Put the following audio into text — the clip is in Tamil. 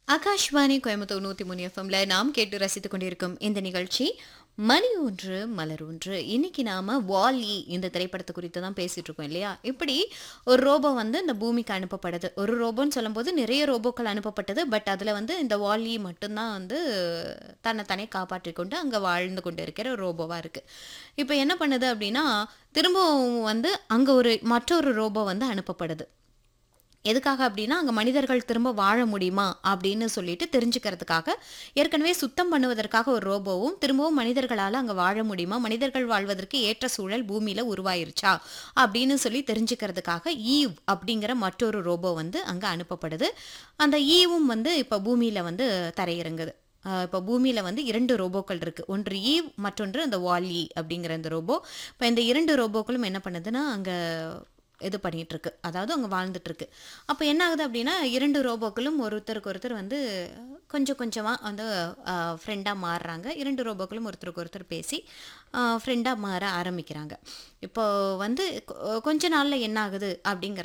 ஆகாஷ்வாணி கோயம்புத்தூர் நூத்தி மூணு எஃப்எம்ல நாம் கேட்டு ரசித்துக் கொண்டிருக்கும் இந்த நிகழ்ச்சி மணி ஒன்று மலர் ஒன்று இன்னைக்கு நாம வாலி இந்த திரைப்படத்தை குறித்து தான் பேசிட்டு இருக்கோம் இல்லையா இப்படி ஒரு ரோபோ வந்து இந்த பூமிக்கு அனுப்பப்படுது ஒரு ரோபோன்னு சொல்லும்போது நிறைய ரோபோக்கள் அனுப்பப்பட்டது பட் அதுல வந்து இந்த வாலி மட்டும்தான் வந்து தன்னைத்தானே காப்பாற்றிக் கொண்டு அங்க வாழ்ந்து கொண்டு இருக்கிற ஒரு ரோபோவா இருக்கு இப்போ என்ன பண்ணுது அப்படின்னா திரும்பவும் வந்து அங்க ஒரு மற்றொரு ரோபோ வந்து அனுப்பப்படுது எதுக்காக அப்படின்னா அங்கே மனிதர்கள் திரும்ப வாழ முடியுமா அப்படின்னு சொல்லிட்டு தெரிஞ்சுக்கிறதுக்காக ஏற்கனவே சுத்தம் பண்ணுவதற்காக ஒரு ரோபோவும் திரும்பவும் மனிதர்களால் அங்கே வாழ முடியுமா மனிதர்கள் வாழ்வதற்கு ஏற்ற சூழல் பூமியில் உருவாயிருச்சா அப்படின்னு சொல்லி தெரிஞ்சுக்கிறதுக்காக ஈவ் அப்படிங்கிற மற்றொரு ரோபோ வந்து அங்கே அனுப்பப்படுது அந்த ஈவும் வந்து இப்போ பூமியில் வந்து தரையிறங்குது இப்போ பூமியில் வந்து இரண்டு ரோபோக்கள் இருக்குது ஒன்று ஈவ் மற்றொன்று அந்த வாலி அப்படிங்கிற இந்த ரோபோ இப்போ இந்த இரண்டு ரோபோக்களும் என்ன பண்ணுதுன்னா அங்கே இது பண்ணிட்டு இருக்கு அதாவது அங்கே வாழ்ந்துட்டு இருக்கு அப்போ என்ன ஆகுது அப்படின்னா இரண்டு ரோபோக்களும் ஒருத்தருக்கு ஒருத்தர் வந்து கொஞ்சம் கொஞ்சமாக வந்து ஃப்ரெண்டாக மாறுறாங்க இரண்டு ரோபோக்களும் ஒருத்தருக்கு ஒருத்தர் பேசி ஃப்ரெண்டாக மாற ஆரம்பிக்கிறாங்க இப்போ வந்து கொ- கொஞ்ச நாளில் என்ன ஆகுது அப்படிங்கிற